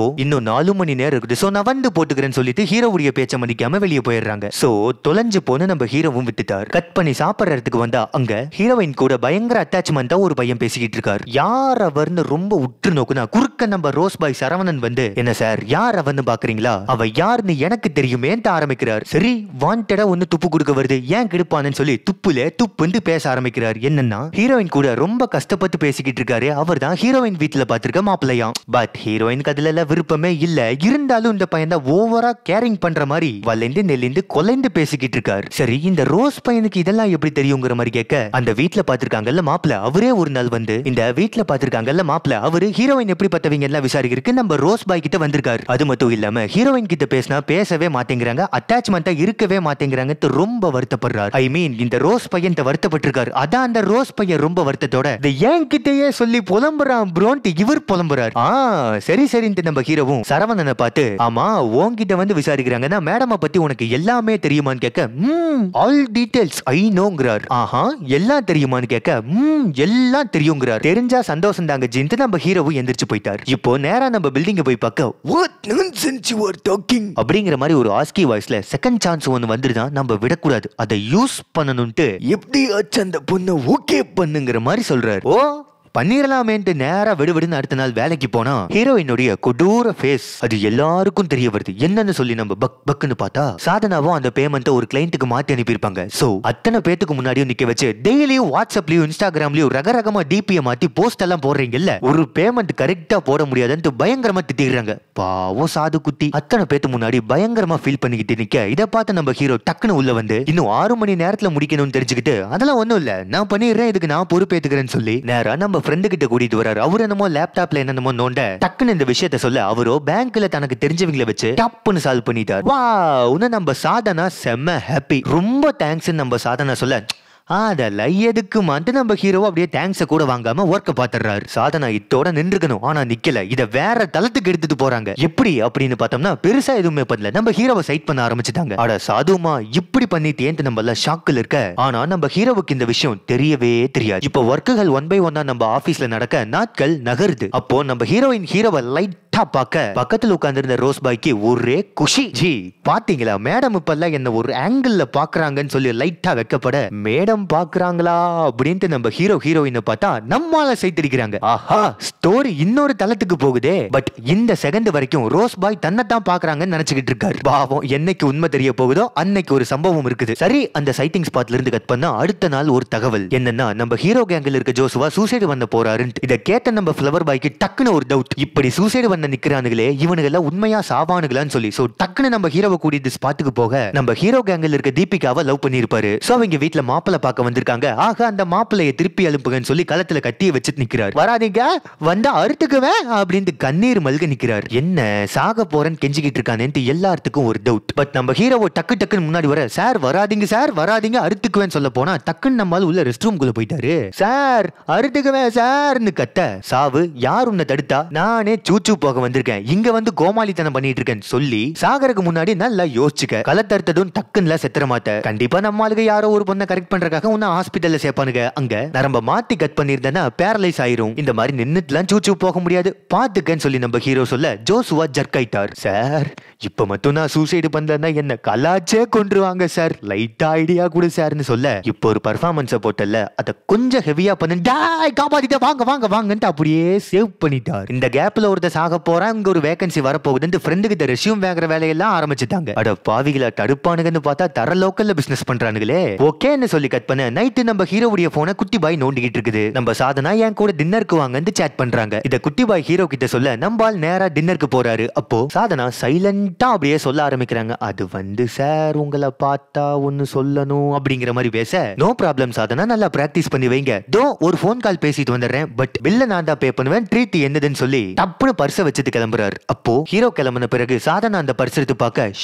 அப்போ இன்னும் நாலு மணி நேரம் இருக்குது சோ நான் வந்து போட்டுக்கிறேன்னு சொல்லிட்டு ஹீரோவுடைய பேச்ச மதிக்காம வெளியே போயிடுறாங்க சோ தொலைஞ்சு போன நம்ம ஹீரோவும் விட்டுட்டார் கட் பண்ணி சாப்பிடுற இடத்துக்கு வந்தா அங்க ஹீரோயின் கூட பயங்கர அட்டாச்மெண்டா ஒரு பையன் பேசிக்கிட்டு இருக்கார் யார் அவர்னு ரொம்ப உற்று நோக்குனா குறுக்க நம்ம ரோஸ் பாய் சரவணன் வந்து என்ன சார் யார் அவன்னு பாக்குறீங்களா அவ யாருன்னு எனக்கு தெரியுமேன்ட்டு ஆரம்பிக்கிறார் சரி வாண்டடா ஒண்ணு துப்பு கொடுக்க வருது ஏன் கெடுப்பானு சொல்லி துப்புல துப்புன்னு பேச ஆரம்பிக்கிறார் என்னன்னா ஹீரோயின் கூட ரொம்ப கஷ்டப்பட்டு பேசிக்கிட்டு இருக்காரு அவர் தான் ஹீரோயின் வீட்டுல பாத்திருக்க மாப்பிள்ளையாம் பட் ஹீரோயினுக்கு அதுல எல்லாம் விருப்பமே இல்ல இருந்தாலும் இந்த பையன் தான் ஓவரா கேரிங் பண்ற மாதிரி வளைந்து நெல்லிந்து கொலைந்து பேசிக்கிட்டு இருக்காரு சரி இந்த ரோஸ் பையனுக்கு இதெல்லாம் எப்படி தெரியுங்கிற மாதிரி கேட்க அந்த வீட்டுல பாத்திருக்காங்கல்ல மாப்பிள்ள அவரே ஒரு நாள் வந்து இந்த வீட்டுல பாத்திருக்காங்கல்ல மாப்பிள்ள அவரு ஹீரோயின் எப்படி பத்தவங்க எல்லாம் விசாரிக்கிறதுக்கு நம்ம ரோஸ் பாய் கிட்ட வந்திருக்காரு அது மட்டும் இல்லாம ஹீரோயின் கிட்ட பேசினா பேசவே மாட்டேங்கிறாங்க அட்டாச்மெண்டா இருக்கவே மாட்டேங்கிறாங்க ரொம்ப வருத்தப்படுறாரு ஐ மீன் இந்த ரோஸ் பையன் வருத்தப்பட்டிருக்காரு அதான் அந்த ரோஸ் பையன் ரொம்ப வருத்தத்தோட "இதை என்கிட்டயே சொல்லி புலம்புறான் ப்ரோன்ட்டு இவர் புலம்புறாரு ஆ சரி சரின்ட்டு நம்ம ஹீரோவும் சரவணனை பார்த்து ஆமா உன்கிட்ட வந்து விசாரிக்கிறாங்கன்னா மேடம பத்தி உனக்கு எல்லாமே தெரியுமான்னு கேட்க ம் ஆல் டீடைல்ஸ் ஐ நோங்கிறார் ஆஹா எல்லாம் தெரியுமான்னு கேட்க ம் எல்லாம் தெரியுங்கிறார் தெரிஞ்சா சந்தோஷம் தாங்க ஜின்ட்டு நம்ம ஹீரோவும் எந்திரிச்சு போயிட்டார் இப்போ நேரா நம்ம பில்டிங்க போய் பார்க்க what nonsense you are talking அப்படிங்கிற மாதிரி ஒரு ஆஸ்கி வாய்ஸ்ல செகண்ட் சான்ஸ் ஒன்னு வந்துருதான் நம்ம விடக்கூடாது அதை யூஸ் பண்ணணும்ட்டு எப்படியாச்சும் அந்த பொண்ணை ஓகே பண்ணுங்கிற மாதிரி சொல்றாரு ஓ பண்ணிரலாமேன்ட்டு நேரா விடுவிடுன்னு அடுத்த நாள் வேலைக்கு போனா ஹீரோயினுடைய கொடூர ஃபேஸ் அது எல்லாருக்கும் தெரிய வருது என்னன்னு சொல்லி நம்ம பக் பக்குன்னு பார்த்தா சாதனாவும் அந்த பேமெண்ட்டை ஒரு கிளைண்ட்டுக்கு மாத்தி அனுப்பியிருப்பாங்க சோ அத்தனை பேத்துக்கு முன்னாடியும் நிக்க வச்சு டெய்லியும் வாட்ஸ்அப்லயும் இன்ஸ்டாகிராம்லயும் ரகரகமா டிபிய மாத்தி போஸ்ட் எல்லாம் போடுறீங்கல்ல ஒரு பேமெண்ட் கரெக்டா போட முடியாதுன்ட்டு பயங்கரமா திட்டிடுறாங்க பாவம் சாது குட்டி அத்தனை பேத்து முன்னாடி பயங்கரமா ஃபீல் பண்ணிக்கிட்டு நிக்க இதை பார்த்து நம்ம ஹீரோ டக்குன்னு உள்ள வந்து இன்னும் ஆறு மணி நேரத்துல முடிக்கணும்னு தெரிஞ்சுக்கிட்டு அதெல்லாம் ஒண்ணும் இல்ல நான் பண்ணிடுறேன் இதுக்கு நான் பொறுப்பேத்துக்கிறேன்னு சொல்லி நேரா நம்ம ஃப்ரெண்டு கிட்ட கூட்டிட்டு வராரு அவர் என்னமோ லேப்டாப்ல என்னமோ நோண்ட டக்குன்னு இந்த விஷயத்த சொல்ல அவரோ பேங்க்ல தனக்கு தெரிஞ்சவங்கள வச்சு டப்புன்னு சால்வ் பண்ணிட்டார் வா உன்ன நம்ம சாதனா செம்ம ஹாப்பி ரொம்ப தேங்க்ஸ் நம்ம சாதனா சொல்ல அதெல்லாம் எதுக்குமான்ட்டு நம்ம ஹீரோ அப்படியே தேங்க்ஸ கூட வாங்காம ஒர்க்க பாத்துறாரு சாதனா இத்தோட நின்றுக்கணும் ஆனா நிக்கல இத வேற தளத்துக்கு எடுத்துட்டு போறாங்க எப்படி அப்படின்னு பார்த்தோம்னா பெருசா எதுவுமே பண்ணல நம்ம ஹீரோவை சைட் பண்ண ஆரம்பிச்சுட்டாங்க அட சாதுமா இப்படி பண்ணிட்டேன்ட்டு நம்ம எல்லாம் ஷாக்கில் இருக்க ஆனா நம்ம ஹீரோவுக்கு இந்த விஷயம் தெரியவே தெரியாது இப்போ ஒர்க்குகள் ஒன் பை ஒன்னா நம்ம ஆபீஸ்ல நடக்க நாட்கள் நகருது அப்போ நம்ம ஹீரோயின் ஹீரோவை லைட்டா பார்க்க பக்கத்துல உட்கார்ந்திருந்த ரோஸ் பாய்க்கு ஒரே குஷி ஜி பாத்தீங்களா மேடம் இப்பெல்லாம் என்ன ஒரு ஆங்கிள் பாக்குறாங்கன்னு சொல்லி லைட்டா வைக்கப்பட மேடம் பாக்குறாங்களா அப்படின்ட்டு நம்ம ஹீரோ ஹீரோயினை பார்த்தா நம்மால சைத்தடிக்கிறாங்க ஆஹா ஸ்டோரி இன்னொரு தளத்துக்கு போகுதே பட் இந்த செகண்ட் வரைக்கும் ரோஸ் பாய் தன்னைத்தான் பாக்குறாங்கன்னு நினைச்சுக்கிட்டு இருக்காரு பாவம் என்னைக்கு உண்மை தெரிய போகுதோ அன்னைக்கு ஒரு சம்பவம் இருக்குது சரி அந்த சைட்டிங் ஸ்பாட்ல இருந்து கட் பண்ணா அடுத்த நாள் ஒரு தகவல் என்னன்னா நம்ம ஹீரோ கேங்கில் இருக்க ஜோசுவா சூசைடு பண்ண போறாருன்ட்டு இதை கேட்ட நம்ம ஃபிளவர் பாய்க்கு டக்குன்னு ஒரு டவுட் இப்படி சூசைடு பண்ண நிக்கிறானுங்களே இவனுங்க எல்லாம் உண்மையா சாவானுங்களான்னு சொல்லி சோ டக்குன்னு நம்ம ஹீரோவை கூட்டிட்டு ஸ்பாட்டுக்கு போக நம்ம ஹீரோ கேங்கில் இருக்க தீபிகாவை லவ் பண்ணிருப்பாரு சோ அவங்க வீட்ல மாப்பிள்ளை பார்க்க வந்திருக்காங்க ஆக அந்த மாப்பிள்ளைய திருப்பி அனுப்புங்கன்னு சொல்லி களத்துல கட்டி வச்சுட்டு நிக்கிறார் வராதீங்க வந்தா அறுத்துக்குவேன் அப்படின்ட்டு கண்ணீர் மல்க நிக்கிறார் என்ன சாக போறேன்னு கெஞ்சிக்கிட்டு இருக்கானேன்ட்டு எல்லாத்துக்கும் ஒரு டவுட் பட் நம்ம ஹீரோவை டக்கு டக்குன்னு முன்னாடி வர சார் வராதீங்க சார் வராதீங்க அறுத்துக்குவேன்னு சொல்ல போனா டக்குன்னு நம்மால் உள்ள ரெஸ்ட் ரூம் குள்ள போயிட்டாரு சார் அறுத்துக்குவேன் சார்னு கத்த சாவு யார் உன்னை தடுத்தா நானே சூச்சு போக வந்திருக்கேன் இங்க வந்து கோமாளித்தனம் பண்ணிட்டு இருக்கேன்னு சொல்லி சாகருக்கு முன்னாடி நல்லா யோசிச்சுக்க களத்தறுத்ததும் டக்குன்னுல செத்துற மாட்ட கண்டிப்பா நம்ம ஆளுங்க யாரோ ஒரு பொண்ணை கரெக்ட் பண்றதுக்காக உன்னை ஹாஸ்பிட்டல்ல சேர்ப்பானுங்க அங்க நரம்ப மாத்தி கட் பண்ணிருந்தேன்னா பேரலைஸ் ஆயிரும் இந்த மாதிரி நின்னுட்டுலாம் சூச்சு போக முடியாது பாத்துக்கன்னு சொல்லி நம்ம ஹீரோ சொல்ல ஜோசுவா ஜர்க் ஆயிட்டார் சார் இப்ப மட்டும் நான் சூசைடு பண்ணலன்னா என்ன கலாச்சே கொண்டுருவாங்க சார் லைட்டா ஐடியா கொடு சார்னு சொல்ல இப்போ ஒரு பர்ஃபார்மன்ஸை போட்டல அதை கொஞ்சம் ஹெவியா பண்ணு டாய் காப்பாத்திட்ட வாங்க வாங்க வாங்கன்ட்டு அப்படியே சேவ் பண்ணிட்டார் இந்த கேப்ல ஒருத்த சாக போறான் இங்க ஒரு வேகன்சி வரப்போகுதுன்னு ஃப்ரெண்டு கிட்ட ரெஷ்யூம் வாங்குற வேலையெல்லாம் ஆரம்பிச்சுட்டாங்க அட பாவிகளா தடுப்பானுங்கன்னு பார்த்தா தர லோக்கல்ல பிசினஸ் பண்றானுங்களே ஓகேன்னு சொல்லி கட் பண்ண நைட்டு நம்ம ஹீரோவுடைய போனை குட்டி பாய் நோண்டிக்கிட்டு இருக்குது நம்ம சாதனா என் கூட டின்னருக்கு வாங்கன்னு சேட் பண்றாங்க இத குட்டி பாய் ஹீரோ கிட்ட சொல்ல நம்பால் நேரா டின்னருக்கு போறாரு அப்போ சாதனா சைலண்டா அப்படியே சொல்ல ஆரம்பிக்கிறாங்க அது வந்து சார் உங்களை பார்த்தா ஒன்னு சொல்லணும் அப்படிங்கிற மாதிரி பேச நோ ப்ராப்ளம் சாதனா நல்லா பிராக்டிஸ் பண்ணி வைங்க தோ ஒரு ஃபோன் கால் பேசிட்டு வந்துடுறேன் பட் பில்ல நான் தான் பே பண்ணுவேன் ட்ரீட் என்னதுன்னு சொல்லி டப்புன்னு பர்ஸை வச்சுட்டு கிளம்புறாரு அப்போ ஹீரோ கிளம்புன பிறகு சாதனா அந்த பர்ஸ் எடுத்து பார்க்க ஷாக்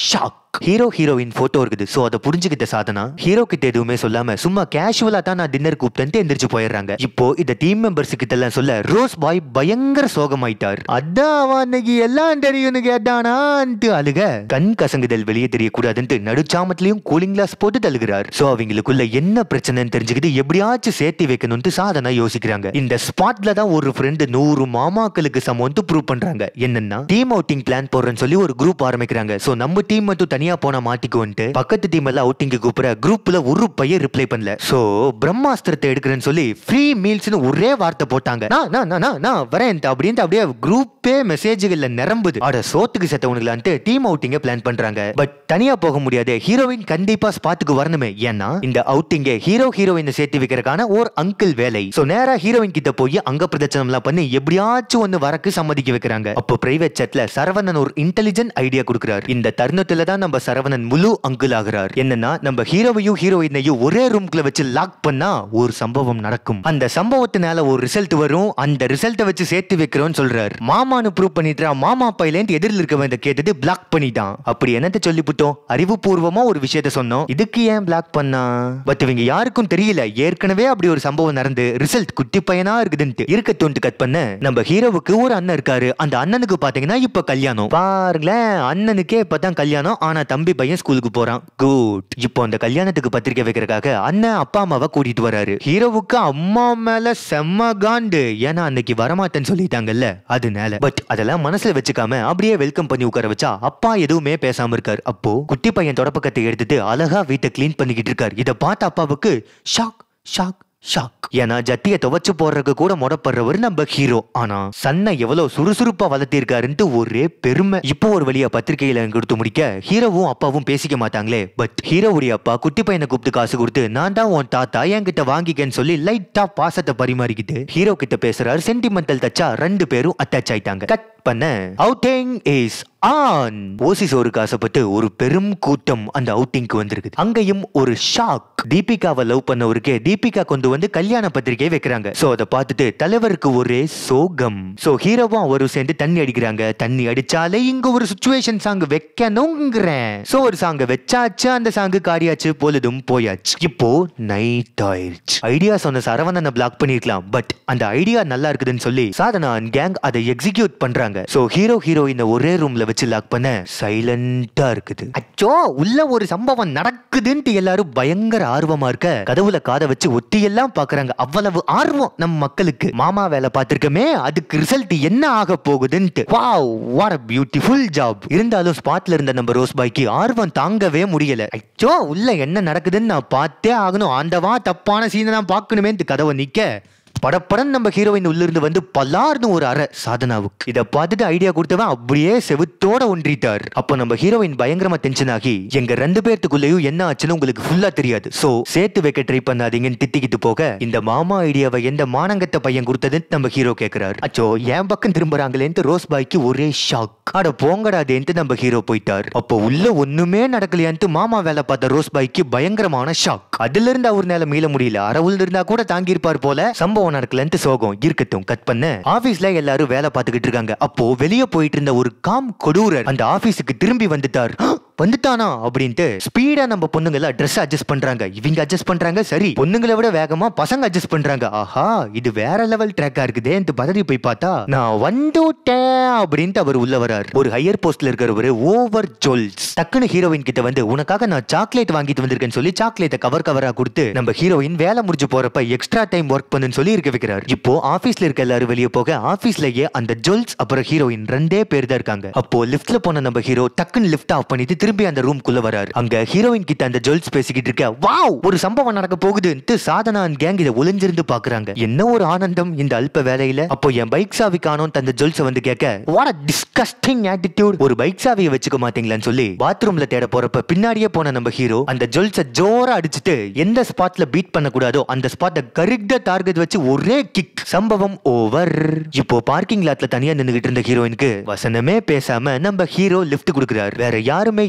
ஹீரோ ஹீரோயின் போட்டோ இருக்குது சோ அதை புரிஞ்சுக்கிட்ட சாதனா ஹீரோ கிட்ட எதுவுமே சொல்லாம சும்மா கேஷுவலா தான் நான் டின்னர் கூப்பிட்டு எந்திரிச்சு போயிடுறாங்க இப்போ இந்த டீம் மெம்பர்ஸ் கிட்ட எல்லாம் சொல்ல ரோஸ் பாய் பயங்கர சோகமாயிட்டார் அதான் அவன் அன்னைக்கு எல்லாம் தெரியும்னு கேட்டானான்ட்டு அழுக கண் கசங்குதல் வெளியே தெரியக்கூடாதுன்ட்டு நடுச்சாமத்திலையும் கூலிங் கிளாஸ் போட்டு தழுகிறார் சோ அவங்களுக்குள்ள என்ன பிரச்சனைன்னு தெரிஞ்சுக்கிட்டு எப்படியாச்சும் சேர்த்து வைக்கணும்னு சாதனா யோசிக்கிறாங்க இந்த ஸ்பாட்ல தான் ஒரு ஃப்ரெண்டு நூறு மாமாக்களுக்கு சமம் ப்ரூவ் பண்றாங்க என்னன்னா டீம் அவுட்டிங் பிளான் போடுறேன்னு சொல்லி ஒரு குரூப் ஆரம்பிக்கிறாங்க சோ நம்ம டீம் மட்டும் தனியா போனா மாட்டிக்குவோன்ட்டு பக்கத்து டீம் எல்லாம் அவுட்டிங்கு கூப்பிட குரூப்ல ஒரு பையன் ரிப்ளை பண்ணல சோ பிரம்மாஸ்திரத்தை எடுக்கிறேன்னு சொல்லி ஃப்ரீ மீல்ஸ்னு ஒரே வார்த்தை போட்டாங்க நான் நான் நான் நான் நான் வரேன் அப்படின்ட்டு அப்படியே குரூப்பே மெசேஜ்கள்ல நிரம்புது அட சோத்துக்கு செத்தவனுங்களான்ட்டு டீம் அவுட்டிங்க பிளான் பண்றாங்க பட் தனியா போக முடியாது ஹீரோயின் கண்டிப்பா ஸ்பாட்டுக்கு வரணுமே ஏன்னா இந்த அவுட்டிங்க ஹீரோ ஹீரோயினை சேர்த்து வைக்கிறதுக்கான ஒரு அங்கிள் வேலை சோ நேரா ஹீரோயின் கிட்ட போய் அங்க பிரதட்சணம் எல்லாம் பண்ணி எப்படியாச்சும் ஒன்னு வரக்கு சம்மதிக்க வைக்கிறாங்க அப்போ பிரைவேட் செட்ல சரவணன் ஒரு இன்டெலிஜென்ட் ஐடியா கொடுக்கிறார் இந்த தருணத்துல தான் நம்ம சரவணன் முழு அங்கிள் ஆகிறார் என்னன்னா நம்ம ஹீரோவையும் ஹீரோயினையும் ஒரே ரூம்குள்ள வச்சு லாக் பண்ணா ஒரு சம்பவம் நடக்கும் அந்த சம்பவத்தினால ஒரு ரிசல்ட் வரும் அந்த ரிசல்ட்டை வச்சு சேர்த்து வைக்கிறோம்னு சொல்றாரு மாமான்னு ப்ரூவ் பண்ணிட்டா மாமா பையிலேருந்து எதிரில் இருக்கவன் கேட்டது பிளாக் பண்ணிட்டான் அப்படி என்னத்த சொல்லிவிட்டோம் அறிவுபூர்வமா ஒரு விஷயத்த சொன்னோம் இதுக்கு ஏன் பிளாக் பண்ணா பட் இவங்க யாருக்கும் தெரியல ஏற்கனவே அப்படி ஒரு சம்பவம் நடந்து ரிசல்ட் குட்டி பையனா இருக்குதுன்ட்டு இருக்க தோண்டு கட் பண்ண நம்ம ஹீரோவுக்கு ஒரு அண்ணன் இருக்காரு அந்த அண்ணனுக்கு பாத்தீங்கன்னா இப்ப கல்யாணம் பாருங்களேன் அண்ணனுக்கே இப்பதான் கல்யாணம் ஆனா தம்பி பையன் ஸ்கூலுக்கு போறான் குட் இப்போ அந்த கல்யாணத்துக்கு பத்திரிக்கை வைக்கிறதுக்காக அண்ணன் அப்பா அம்மாவை கூட்டிட்டு வராரு ஹீரோவுக்கு அம்மா மேல செம்ம காண்டு ஏன்னா அன்னைக்கு வரமாட்டேன்னு சொல்லிட்டாங்கல்ல அதனால பட் அதெல்லாம் மனசுல வச்சுக்காம அப்படியே வெல்கம் பண்ணி உட்கார வச்சா அப்பா எதுவுமே பேசாம இருக்காரு அப்போ குட்டி பையன் தொடப்பக்கத்தை எடுத்துட்டு அழகா வீட்டை க்ளீன் பண்ணிக்கிட்டு இருக்காரு இதை பார்த்த அப்பாவுக்கு ஷாக் ஷாக் ஷாக் ஏன்னா ஜட்டியை துவைச்சு போடுறதுக்கு கூட முடப்படுறவர் நம்ம ஹீரோ ஆனா சன்னை எவ்வளவு சுறுசுறுப்பா வளர்த்திருக்காருன்ட்டு ஒரே பெருமை இப்போ ஒரு வழியா பத்திரிகையில கொடுத்து முடிக்க ஹீரோவும் அப்பாவும் பேசிக்க மாட்டாங்களே பட் ஹீரோவுடைய அப்பா குட்டி பையனை கூப்பிட்டு காசு கொடுத்து நான் தான் உன் தாத்தா என்கிட்ட வாங்கிக்கன்னு சொல்லி லைட்டா பாசத்தை பரிமாறிக்கிட்டு ஹீரோ கிட்ட பேசுறாரு சென்டிமெண்டல் தச்சா ரெண்டு பேரும் அட்டாச் ஆயிட்டாங்க கட் பண்ண அவுட்டிங் இஸ் ஆன் ஓசி சோருக்கு ஆசைப்பட்டு ஒரு பெரும் கூட்டம் அந்த அவுட்டிங்க்கு வந்திருக்கு அங்கேயும் ஒரு ஷாக் தீபிகாவை லவ் பண்ணவருக்கே தீபிகா கொண்டு வந்து கல்யாண பத்திரிகை வைக்கிறாங்க சோ அதை பார்த்துட்டு தலைவருக்கு ஒரே சோகம் சோ ஹீரோவும் அவரும் சேர்ந்து தண்ணி அடிக்கிறாங்க தண்ணி அடிச்சாலே இங்க ஒரு சுச்சுவேஷன் சாங் வைக்கணுங்கிறேன் சோ ஒரு சாங்க வச்சாச்சு அந்த சாங்கு காரியாச்சு பொழுதும் போயாச்சு இப்போ நைட் ஆயிடுச்சு ஐடியா சொன்ன சரவணனை பிளாக் பண்ணிருக்கலாம் பட் அந்த ஐடியா நல்லா இருக்குதுன்னு சொல்லி சாதனா கேங் அதை எக்ஸிக்யூட் பண்றாங்க சோ ஹீரோ ஹீரோயினை ஒரே ரூம்ல வச்சு லாக் பண்ண சைலண்டா இருக்குது அச்சோ உள்ள ஒரு சம்பவம் நடக்குதுன்ட்டு எல்லாரும் பயங்கர ஆர்வமா இருக்க கதவுல காதை வச்சு ஒத்தி எல்லாம் பாக்குறாங்க அவ்வளவு ஆர்வம் நம்ம மக்களுக்கு மாமா வேலை பார்த்திருக்கமே அதுக்கு ரிசல்ட் என்ன ஆக போகுதுன்ட்டு wow what a beautiful job இருந்தாலும் ஸ்பாட்ல இருந்த நம்ம ரோஸ் பாய்க்கு ஆர்வம் தாங்கவே முடியல அச்சோ உள்ள என்ன நடக்குதுன்னு நான் பார்த்தே ஆகணும் ஆண்டவா தப்பான சீனை நான் பார்க்கணுமே கதவை நிக்க படப்படம் நம்ம ஹீரோயின் உள்ளிருந்து வந்து பலார்னு ஒரு அறை சாதனாவுக்கு இத பார்த்துட்டு ஐடியா கொடுத்தவன் அப்படியே செவுத்தோட ஒன்றிட்டார் அப்போ நம்ம ஹீரோயின் பயங்கரமா டென்ஷன் ஆகி எங்க ரெண்டு பேர்த்துக்குள்ளேயும் என்ன ஆச்சுன்னு உங்களுக்கு ஃபுல்லா தெரியாது சோ சேர்த்து வைக்க ட்ரை பண்ணாதீங்கன்னு திட்டிக்கிட்டு போக இந்த மாமா ஐடியாவை எந்த மானங்கத்த பையன் கொடுத்ததுன்னு நம்ம ஹீரோ கேக்குறாரு அச்சோ என் பக்கம் திரும்புறாங்களேன்ட்டு ரோஸ் பாய்க்கு ஒரே ஷாக் அட போங்கடாதேன்ட்டு நம்ம ஹீரோ போயிட்டார் அப்போ உள்ள ஒண்ணுமே நடக்கலையான்ட்டு மாமா வேலை பார்த்த ரோஸ் பாய்க்கு பயங்கரமான ஷாக் அதுல இருந்து அவர் நேல மீள முடியல அரவுல இருந்தா கூட தாங்கி இருப்பார் போல சம்பவம் நடக்கலன்ட்டு சோகம் இருக்கட்டும் கட் பண்ண ஆபீஸ்ல எல்லாரும் வேலை பார்த்துக்கிட்டு இருக்காங்க அப்போ வெளியே போயிட்டு இருந்த ஒரு காம் கொடூரர் அந்த ஆபீஸுக்கு திரும்பி வந்துட்டார் வந்துட்டானா அப்படின்ட்டு ஸ்பீடா நம்ம பொண்ணுங்க எல்லாம் ட்ரெஸ் அட்ஜஸ்ட் பண்றாங்க இவங்க அட்ஜஸ்ட் பண்றாங்க சரி பொண்ணுங்களை விட வேகமா பசங்க அட்ஜஸ்ட் பண்றாங்க ஆஹா இது வேற லெவல் ட்ராக்கா இருக்குதே பதறி போய் பார்த்தா நான் வந்துட்டேன் அப்படின்ட்டு அவர் உள்ள வரார் ஒரு ஹையர் போஸ்ட்ல இருக்கிறவரு ஓவர் ஜொல்ஸ் டக்குன்னு ஹீரோயின் கிட்ட வந்து உனக்காக நான் சாக்லேட் வாங்கிட்டு வந்திருக்கேன்னு சொல்லி சாக்லேட்டை கவர் கவரா கொடுத்து நம்ம ஹீரோயின் வேலை முடிஞ்சு போறப்ப எக்ஸ்ட்ரா டைம் ஒர்க் பண்ணுன்னு சொல்லி இருக்க வைக்கிறார் இப்போ ஆபீஸ்ல இருக்க எல்லாரும் வெளியே போக ஆபீஸ்லயே அந்த ஜொல்ஸ் அப்புறம் ஹீரோயின் ரெண்டே பேர் தான் இருக்காங்க அப்போ லிஃப்ட்ல போன நம்ம ஹீரோ டக்குன்னு லிஃப்ட் ஆஃப் பண்ணிட்டு திரும்பி அந்த ரூம்குள்ள வராரு அங்க ஹீரோயின் கிட்ட அந்த ஜொல்ஸ் பேசிக்கிட்டு இருக்க வாவ் ஒரு சம்பவம் நடக்க போகுதுன்ட்டு சாதனா கேங் இதை ஒளிஞ்சிருந்து பாக்குறாங்க என்ன ஒரு ஆனந்தம் இந்த அல்ப வேலையில அப்போ என் பைக் சாவி காணோம் அந்த ஜொல்ஸ் வந்து கேட்க வாட் அ டிஸ்கஸ்டிங் ஆட்டிடியூட் ஒரு பைக் சாவியை வச்சுக்க மாட்டீங்களான்னு சொல்லி பாத்ரூம்ல தேட போறப்ப பின்னாடியே போன நம்ம ஹீரோ அந்த ஜொல்ஸ ஜோரா அடிச்சுட்டு எந்த ஸ்பாட்ல பீட் பண்ண கூடாதோ அந்த ஸ்பாட்டை கரெக்டா டார்கெட் வச்சு ஒரே கிக் சம்பவம் ஓவர் இப்போ பார்க்கிங் லாட்ல தனியா நின்னுகிட்டு இருந்த ஹீரோயினுக்கு வசனமே பேசாம நம்ம ஹீரோ லிஃப்ட் கொடுக்குறாரு வேற யாருமே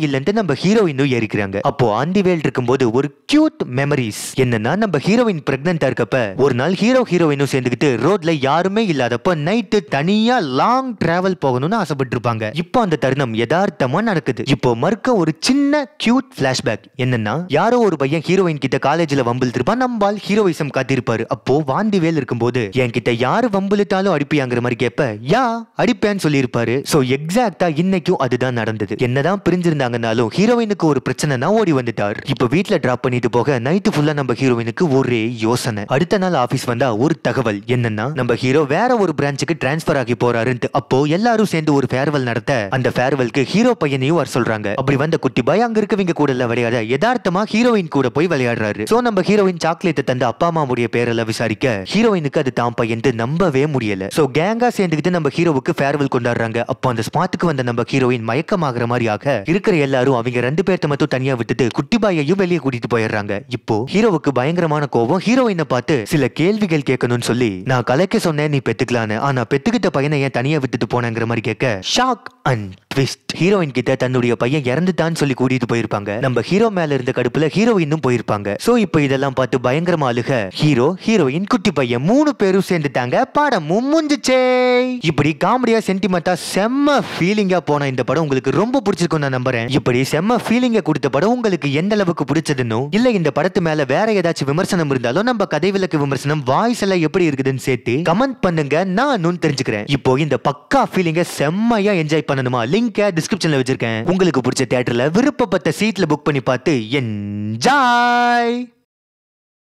இல்லன்ட்டு நம்ம ஹீரோயினும் ஏறிக்கிறாங்க அப்போ ஆண்டிவேல் இருக்கும்போது ஒரு கியூட் மெமரிஸ் என்னன்னா நம்ம ஹீரோயின் பிரெக்னண்டா இருக்கப்ப ஒரு நாள் ஹீரோ ஹீரோயினும் சேர்ந்துக்கிட்டு ரோட்ல யாருமே இல்லாதப்ப நைட்டு தனியா லாங் டிராவல் போகணும்னு ஆசைப்பட்டு இருப்பாங்க இப்போ அந்த தருணம் யதார்த்தமா நடக்குது இப்போ மறுக்க ஒரு சின்ன கியூட் பிளாஷ்பேக் என்னன்னா யாரோ ஒரு பையன் ஹீரோயின் கிட்ட காலேஜ்ல வம்பில் இருப்பான் நம்பால் ஹீரோயிசம் காத்திருப்பாரு அப்போ வாண்டிவேல் இருக்கும்போது என்கிட்ட யாரு வம்பிழுத்தாலும் அடிப்பியாங்கிற மாதிரி கேப்ப யா அடிப்பேன்னு சொல்லியிருப்பாரு சோ எக்ஸாக்டா இன்னைக்கும் அதுதான் நடந்தது என்னதான் பிரிஞ்சிருந்தாங்கனாலும் ஹீரோயினுக்கு ஒரு பிரச்சனைனா ஓடி வந்துட்டார் இப்போ வீட்ல டிராப் பண்ணிட்டு போக நைட்டு ஃபுல்லா நம்ம ஹீரோயினுக்கு ஒரே யோசனை அடுத்த நாள் ஆபீஸ் வந்தா ஒரு தகவல் என்னன்னா நம்ம ஹீரோ வேற ஒரு பிரான்ச்சுக்கு டிரான்ஸ்பர் ஆகி போறாருன்ட்டு அப்போ எல்லாரும் சேர்ந்து ஒரு ஃபேர்வெல் நடத்த அந்த ஃபேர்வெல்க்கு ஹீரோ பையனையும் வர சொல்றாங்க அப்படி வந்த குட்டி பாய் அங்க இருக்கவங்க கூட எல்லாம் விளையாட யதார்த்தமா ஹீரோயின் கூட போய் விளையாடுறாரு சோ நம்ம ஹீரோயின் சாக்லேட் தந்து அப்பா அம்மாவுடைய பேரெல்லாம் விசாரிக்க ஹீரோயினுக்கு அது தான் பையன் நம்பவே முடியல சோ கேங்கா சேர்ந்துக்கிட்டு நம்ம ஹீரோவுக்கு ஃபேர்வெல் கொண்டாடுறாங்க அப்போ அந்த ஸ்பாட்டுக்கு வந்த நம்ம ஹீரோயின் மயக்கமாகற மாதிரி ஆக இருக்கிற எல்லாரும் அவங்க ரெண்டு பேர்த்த மட்டும் தனியா விட்டுட்டு குட்டி பாயையும் வெளியே கூட்டிட்டு போயிடுறாங்க இப்போ ஹீரோவுக்கு பயங்கரமான கோபம் ஹீரோயினை பார்த்து சில கேள்விகள் கேட்கணும்னு சொல்லி நான் கலைக்க சொன்னேன் நீ பெத்துக்கலான்னு ஆனா பெத்துக்கிட்ட பையனை ஏன் தனியா விட்டுட்டு போனேங்கிற மாதிரி கேட்க ஷாக் அண்ட் ட்விஸ்ட் ஹீரோயின் கிட்ட தன்னுடைய பையன் இறந்துட்டான்னு சொல்லி கூட்டிட்டு போயிருப்பாங்க நம்ம ஹீரோ மேல இருந்த கடுப்புல ஹீரோயினும் போயிருப்பாங்க சோ இப்போ இதெல்லாம் பார்த்து பயங்கரமா அழுக ஹீரோ ஹீரோயின் குட்டி பையன் மூணு பேரும் சேர்ந்துட்டாங்க படமும் முடிஞ்சுச்சே இப்படி காமெடியா சென்டிமெண்டா செம்ம ஃபீலிங்கா போன இந்த படம் உங்களுக்கு ரொம்ப பிடிச்சிருக்கும் நான் நம்புறேன் இப்படி செம்ம ஃபீலிங்க கொடுத்த படம் உங்களுக்கு எந்த அளவுக்கு பிடிச்சதுன்னு இல்ல இந்த படத்து மேல வேற ஏதாச்சும் விமர்சனம் இருந்தாலும் நம்ம கதை விளக்கு விமர்சனம் வாய்ஸ் எல்லாம் எப்படி இருக்குதுன்னு சேர்த்து கமெண்ட் பண்ணுங்க நானும் தெரிஞ்சுக்கிறேன் இப்போ இந்த பக்கா ஃபீலிங்க செம்மையா என்ஜாய் பண்ணணுமா லிங்க டிஸ்கிரிப்ஷன்ல வச்சிருக்கேன் உங்களுக்கு பிடிச்ச தியேட்டர்ல விருப்பப்பட்ட சீட்ல புக் பண்ணி பார்த்து என்ஜாய்